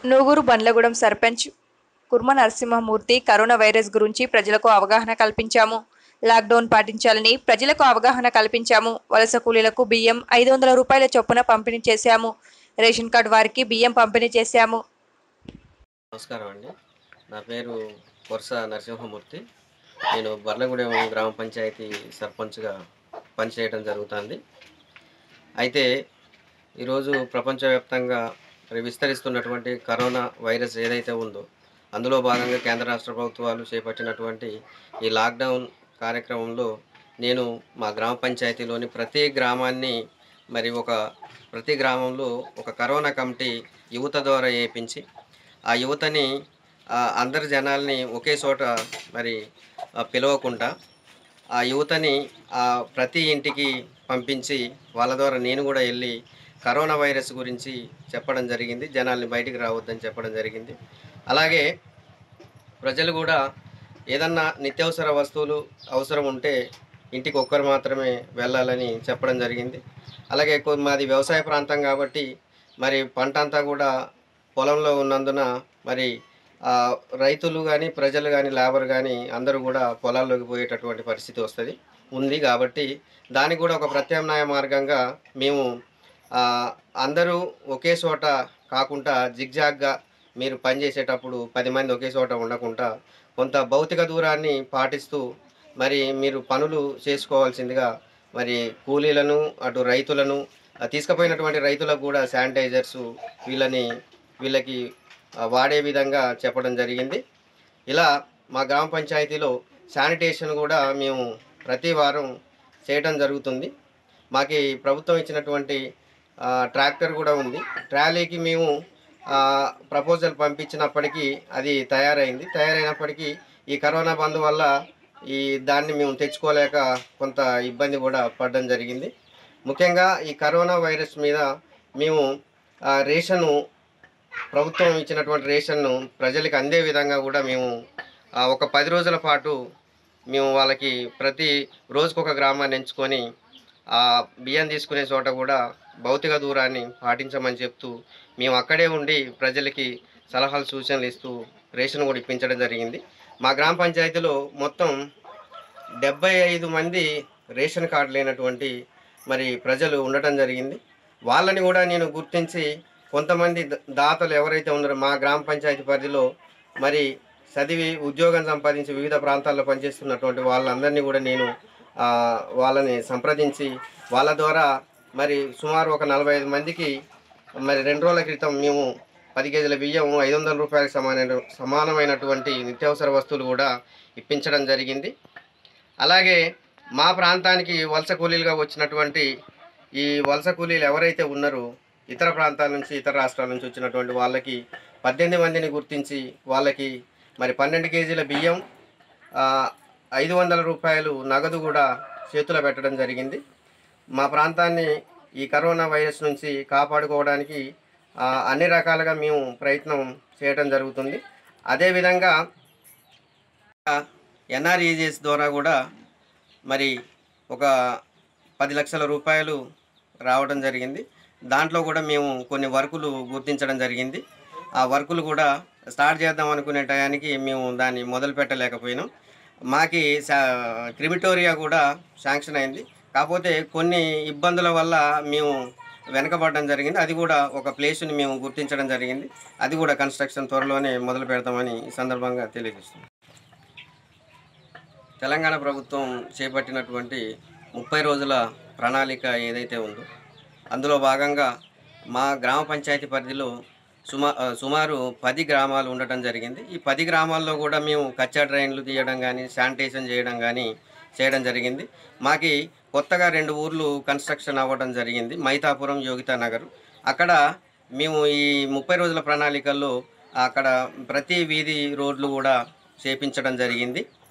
Nuguru Bandlagudem sarpanch Kurma Narasimhamurthy corona virus గురించి ప్రజలకు అవగాహన కల్పించాము లాక్డౌన్ పాటించాలని ప్రజలకు అవగాహన కల్పించాము వలస కూలీలకు బియ్యం ఐదు వందల రూపాయల చొప్పున పంపిణీ చేశాము రేషన్ కార్డు వారికి బియ్యం పంపిణీ చేశాము నమస్కారం అండి నా పేరు వరుస నరసింహమూర్తి నేను బర్లగూడెం గ్రామ పంచాయతీ సర్పంచ్గా పనిచేయడం జరుగుతుంది అయితే ఈరోజు ప్రపంచవ్యాప్తంగా మరి విస్తరిస్తున్నటువంటి కరోనా వైరస్ ఏదైతే ఉందో అందులో భాగంగా కేంద్ర రాష్ట్ర ప్రభుత్వాలు చేపట్టినటువంటి ఈ లాక్డౌన్ కార్యక్రమంలో నేను మా గ్రామ పంచాయతీలోని ప్రతి గ్రామాన్ని మరి ఒక ప్రతి గ్రామంలో ఒక కరోనా కమిటీ యువత ద్వారా వేయించి ఆ యువతని ఆ, అందరి జనాల్ని ఒకే చోట మరి ఆ, పిలవకుండా ఆ యువతని ఆ, ప్రతి ఇంటికి పంపించి వాళ్ళ ద్వారా నేను కూడా వెళ్ళి కరోనా వైరస్ గురించి చెప్పడం జరిగింది జనాల్ని బయటికి రావద్దని చెప్పడం జరిగింది అలాగే ప్రజలు కూడా ఏదన్నా నిత్యావసర వస్తువులు అవసరం ఉంటే ఇంటికి ఒక్కరు మాత్రమే వెళ్ళాలని చెప్పడం జరిగింది అలాగే కొ- మాది వ్యవసాయ ప్రాంతం కాబట్టి మరి పంట అంతా కూడా పొలంలో ఉన్నందున మరి ఆ, రైతులు కానీ ప్రజలు కానీ లేబర్ కానీ అందరూ కూడా పొలాల్లోకి పోయేటటువంటి పరిస్థితి వస్తుంది ఉంది కాబట్టి దానికి కూడా ఒక ప్రత్యామ్నాయ మార్గంగా మేము ఆ, అందరూ ఒకే చోట కాకుండా జిగ్జాగ్గా మీరు పనిచేసేటప్పుడు పది మంది ఒకే చోట ఉండకుండా కొంత భౌతిక దూరాన్ని పాటిస్తూ మరి మీరు పనులు చేసుకోవాల్సిందిగా మరి కూలీలను అటు రైతులను ఆ, తీసుకుపోయినటువంటి రైతులకు కూడా శానిటైజర్స్ వీళ్ళని వీళ్ళకి ఆ, వాడే విధంగా చెప్పడం జరిగింది ఇలా మా గ్రామ పంచాయతీలో శానిటేషన్ కూడా మేము ప్రతి వారం చేయడం జరుగుతుంది మాకి ప్రభుత్వం ఇచ్చినటువంటి ఆ, ట్రాక్టర్ కూడా ఉంది ట్రాలీకి మేము ఆ, ప్రపోజల్ పంపించినప్పటికీ అది తయారైంది తయారైనప్పటికీ ఈ కరోనా బంద్ వల్ల ఈ దాన్ని మేము తెచ్చుకోలేక కొంత ఇబ్బంది కూడా పడడం జరిగింది ముఖ్యంగా ఈ కరోనా వైరస్ మీద మేము ఆ, రేషను ప్రభుత్వం ఇచ్చినటువంటి రేషన్ను ప్రజలకు అందే విధంగా కూడా మేము ఆ, ఒక పది రోజుల పాటు మేము వాళ్ళకి ప్రతి రోజుకొక గ్రామాన్ని ఎంచుకొని ఆ బియ్యం తీసుకునే చోట కూడా భౌతిక దూరాన్ని పాటించమని చెప్తూ మేము అక్కడే ఉండి ప్రజలకి సలహాలు సూచనలు ఇస్తూ రేషన్ కూడా ఇప్పించడం జరిగింది మా గ్రామ పంచాయతీలో మొత్తం డెబ్బై ఐదు మంది రేషన్ కార్డు లేనటువంటి మరి ప్రజలు ఉండటం జరిగింది వాళ్ళని కూడా నేను గుర్తించి కొంతమంది ద- దాతలు ఎవరైతే ఉన్నారో మా గ్రామ పంచాయతీ పరిధిలో మరి చదివి ఉద్యోగం సంపాదించి వివిధ ప్రాంతాల్లో పనిచేస్తున్నటువంటి వాళ్ళందరినీ కూడా నేను ఆ, వాళ్ళని సంప్రదించి వాళ్ళ ద్వారా మరి సుమారు ఒక నలభై ఐదు మందికి మరి రెండు రోజుల క్రితం మేము పది కేజీల బియ్యం ఐదు వందల రూపాయలకు సమాన సమానమైనటువంటి నిత్యావసర వస్తువులు కూడా ఇప్పించడం జరిగింది అలాగే మా ప్రాంతానికి వలస కూలీలుగా వచ్చినటువంటి ఈ వలస కూలీలు ఎవరైతే ఉన్నారో ఇతర ప్రాంతాల నుంచి ఇతర రాష్ట్రాల నుంచి వచ్చినటువంటి వాళ్ళకి పద్దెనిమిది మందిని గుర్తించి వాళ్ళకి మరి పన్నెండు కేజీల బియ్యం ఆ, ఐదు వందల రూపాయలు నగదు కూడా చేతులు పెట్టడం జరిగింది మా ప్రాంతాన్ని ఈ కరోనా వైరస్ నుంచి కాపాడుకోవడానికి ఆ, అన్ని రకాలుగా మేము ప్రయత్నం చేయడం జరుగుతుంది అదేవిధంగా ఎన్ఆర్ఈజెస్ ద్వారా కూడా మరి ఒక పది లక్షల రూపాయలు రావడం జరిగింది దాంట్లో కూడా మేము కొన్ని వర్కులు గుర్తించడం జరిగింది ఆ వర్కులు కూడా స్టార్ట్ చేద్దాం అనుకునే టయానికి మేము దాన్ని మొదలు పెట్టలేకపోయినాం మాకి శా- క్రిమిటోరియా కూడా శాంక్షన్ అయింది కాకపోతే కొన్ని ఇబ్బందుల వల్ల మేము వెనకబడడం జరిగింది అది కూడా ఒక ప్లేస్ని మేము గుర్తించడం జరిగింది అది కూడా కన్స్ట్రక్షన్ త్వరలోనే మొదలు పెడతామని ఈ సందర్భంగా తెలియజేస్తున్నాం తెలంగాణ ప్రభుత్వం చేపట్టినటువంటి ముప్పై రోజుల ప్రణాళిక ఏదైతే ఉందో అందులో భాగంగా మా గ్రామ పంచాయతీ పరిధిలో సుమా ఆ, సుమారు పది గ్రామాలు ఉండటం జరిగింది ఈ పది గ్రామాల్లో కూడా మేము కచ్చా డ్రైన్లు తీయడం కానీ శానిటైజేషన్ చేయడం కానీ చేయడం జరిగింది మాకి కొత్తగా రెండు ఊర్లు కన్స్ట్రక్షన్ అవ్వడం జరిగింది మైతాపురం యోగితా నగర్ అక్కడ మేము ఈ ముప్పై రోజుల ప్రణాళికల్లో అక్కడ ప్రతి వీధి రోడ్లు కూడా చేపించడం జరిగింది